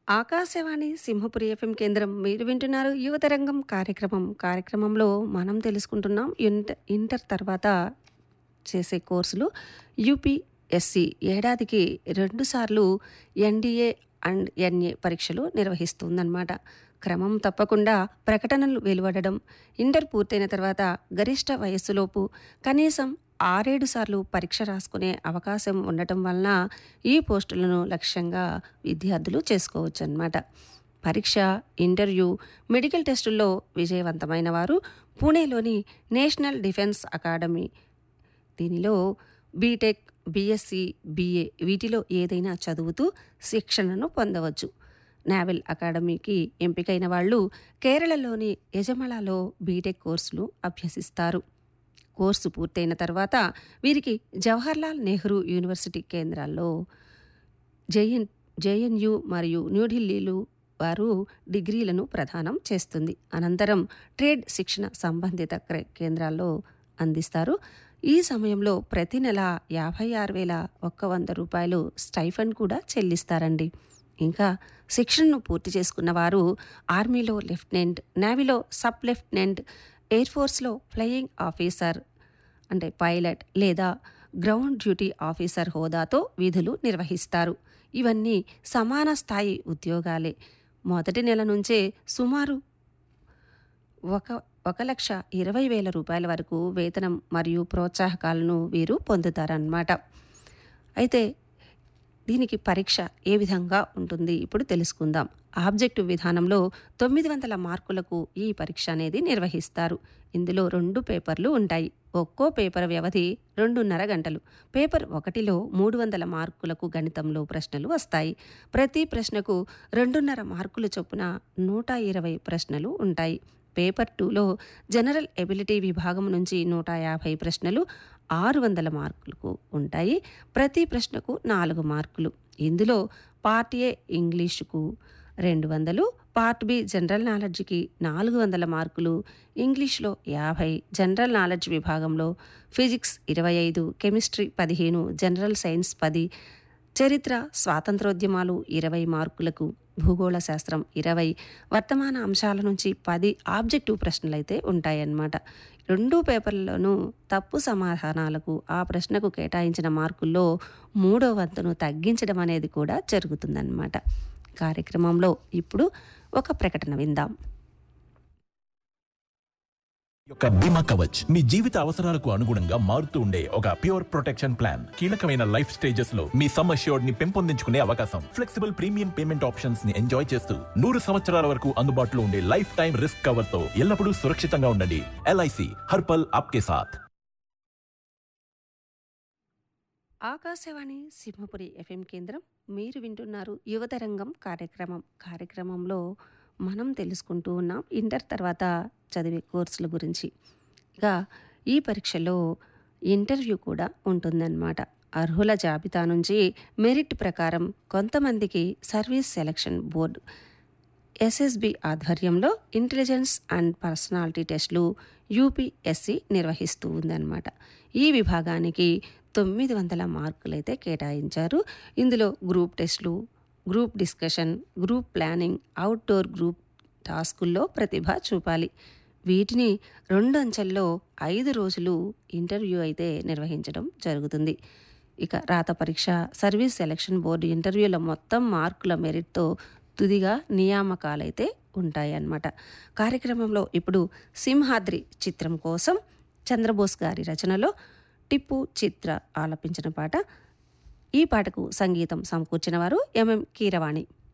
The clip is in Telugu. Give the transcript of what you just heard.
ఆకాశవాణి సింహపురి ఎఫ్ఎం కేంద్రం మీరు వింటున్నారు యువతరంగం కార్యక్రమం కార్యక్రమంలో మనం తెలుసుకుంటున్నాం ఇంటర్ ఇంటర్ తర్వాత చేసే కోర్సులు యూపీఎస్సి ఏడాదికి రెండుసార్లు ఎన్డీఏ అండ్ ఎన్ఏ పరీక్షలు నిర్వహిస్తుందన్నమాట క్రమం తప్పకుండా ప్రకటనలు వెలువడడం ఇంటర్ పూర్తయిన తర్వాత గరిష్ట వయస్సులోపు కనీసం ఆరేడు సార్లు పరీక్ష రాసుకునే అవకాశం ఉండటం వలన ఈ పోస్టులను లక్ష్యంగా విద్యార్థులు చేసుకోవచ్చు అన్నమాట పరీక్ష ఇంటర్వ్యూ మెడికల్ టెస్టుల్లో విజయవంతమైన వారు పూణేలోని నేషనల్ డిఫెన్స్ అకాడమీ దీనిలో బీటెక్ బీఎస్సీ బీఏ వీటిలో ఏదైనా చదువుతూ శిక్షణను పొందవచ్చు నావెల్ అకాడమీకి ఎంపికైన వాళ్ళు కేరళలోని యజమలాలో బీటెక్ కోర్సులు అభ్యసిస్తారు కోర్సు పూర్తయిన తర్వాత వీరికి జవహర్లాల్ నెహ్రూ యూనివర్సిటీ కేంద్రాల్లో జేఎన్ జేఎన్యు మరియు న్యూఢిల్లీలు వారు డిగ్రీలను ప్రదానం చేస్తుంది అనంతరం ట్రేడ్ శిక్షణ సంబంధిత క్ర- కేంద్రాల్లో అందిస్తారు ఈ సమయంలో ప్రతి నెల యాభై ఆరు వేల ఒక్క వంద రూపాయలు స్టైఫండ్ కూడా చెల్లిస్తారండి ఇంకా శిక్షణను పూర్తి చేసుకున్న వారు ఆర్మీలో లెఫ్టినెంట్ నేవీలో సబ్ లెఫ్టినెంట్ ఎయిర్ ఫోర్స్లో ఫ్లయింగ్ ఆఫీసర్ అంటే పైలట్ లేదా గ్రౌండ్ డ్యూటీ ఆఫీసర్ హోదాతో విధులు నిర్వహిస్తారు ఇవన్నీ సమాన స్థాయి ఉద్యోగాలే మొదటి నెల నుంచే సుమారు ఒక ఒక లక్ష ఇరవై వేల రూపాయల వరకు వేతనం మరియు ప్రోత్సాహకాలను వీరు పొందుతారన్నమాట అయితే దీనికి పరీక్ష ఏ విధంగా ఉంటుంది ఇప్పుడు తెలుసుకుందాం ఆబ్జెక్టివ్ విధానంలో తొమ్మిది వందల మార్కులకు ఈ పరీక్ష అనేది నిర్వహిస్తారు ఇందులో రెండు పేపర్లు ఉంటాయి ఒక్కో పేపర్ వ్యవధి రెండున్నర గంటలు పేపర్ ఒకటిలో మూడు వందల మార్కులకు గణితంలో ప్రశ్నలు వస్తాయి ప్రతి ప్రశ్నకు రెండున్నర మార్కుల చొప్పున నూట ఇరవై ప్రశ్నలు ఉంటాయి పేపర్ టూలో జనరల్ ఎబిలిటీ విభాగం నుంచి నూట యాభై ప్రశ్నలు ఆరు వందల మార్కులకు ఉంటాయి ప్రతి ప్రశ్నకు నాలుగు మార్కులు ఇందులో పార్ట్ ఏ ఇంగ్లీషుకు రెండు వందలు పార్ట్ బి జనరల్ నాలెడ్జ్కి నాలుగు వందల మార్కులు ఇంగ్లీష్లో యాభై జనరల్ నాలెడ్జ్ విభాగంలో ఫిజిక్స్ ఇరవై ఐదు కెమిస్ట్రీ పదిహేను జనరల్ సైన్స్ పది చరిత్ర స్వాతంత్రోద్యమాలు ఇరవై మార్కులకు భూగోళ శాస్త్రం ఇరవై వర్తమాన అంశాల నుంచి పది ఆబ్జెక్టివ్ ప్రశ్నలైతే ఉంటాయన్నమాట రెండు పేపర్లలోనూ తప్పు సమాధానాలకు ఆ ప్రశ్నకు కేటాయించిన మార్కుల్లో మూడో వంతును తగ్గించడం అనేది కూడా జరుగుతుందన్నమాట కార్యక్రమంలో ఇప్పుడు ఒక ప్రకటన విందాం యొక్క బీమా కవచ్ మీ జీవిత అవసరాలకు అనుగుణంగా మారుతూ ఉండే ఒక ప్యూర్ ప్రొటెక్షన్ ప్లాన్ కీలకమైన లైఫ్ స్టేజెస్ లో మీ సమ్ అష్యూర్డ్ ని పెంపొందించుకునే అవకాశం ఫ్లెక్సిబుల్ ప్రీమియం పేమెంట్ ఆప్షన్స్ ని ఎంజాయ్ చేస్తూ నూరు సంవత్సరాల వరకు అందుబాటులో ఉండే లైఫ్ టైం రిస్క్ కవర్ తో ఎల్లప్పుడూ సురక్షితంగా ఉండండి ఎల్ఐసి హర్పల్ ఆప్కే సాథ్ ఆకాశవాణి సింహపురి ఎఫ్ఎం కేంద్రం మీరు వింటున్నారు యువతరంగం కార్యక్రమం కార్యక్రమంలో మనం తెలుసుకుంటూ ఉన్నాం ఇంటర్ తర్వాత చదివే కోర్సుల గురించి ఇక ఈ పరీక్షలో ఇంటర్వ్యూ కూడా ఉంటుందన్నమాట అర్హుల జాబితా నుంచి మెరిట్ ప్రకారం కొంతమందికి సర్వీస్ సెలక్షన్ బోర్డు ఎస్ఎస్బి ఆధ్వర్యంలో intelligence and personality tests UPSC నిర్వహిస్తూ ఉందన్నమాట ఈ విభాగానికి తొమ్మిది వందల మార్కులైతే కేటాయించారు ఇందులో group tests group discussion group planning outdoor group టాస్కుల్లో ప్రతిభ చూపాలి వీటిని రెండు అంచెల్లో ఐదు రోజులు ఇంటర్వ్యూ అయితే నిర్వహించడం జరుగుతుంది ఇక రాత పరీక్ష సర్వీస్ సెలక్షన్ బోర్డు ఇంటర్వ్యూల మొత్తం మార్కుల మెరిట్తో తుదిగా నియామకాలైతే ఉంటాయన్నమాట కార్యక్రమంలో ఇప్పుడు సింహాద్రి చిత్రం కోసం చంద్రబోస్ గారి రచనలో టిప్పు చిత్ర ఆలపించిన పాట ఈ పాటకు సంగీతం సమకూర్చిన వారు ఎంఎం కీరవాణి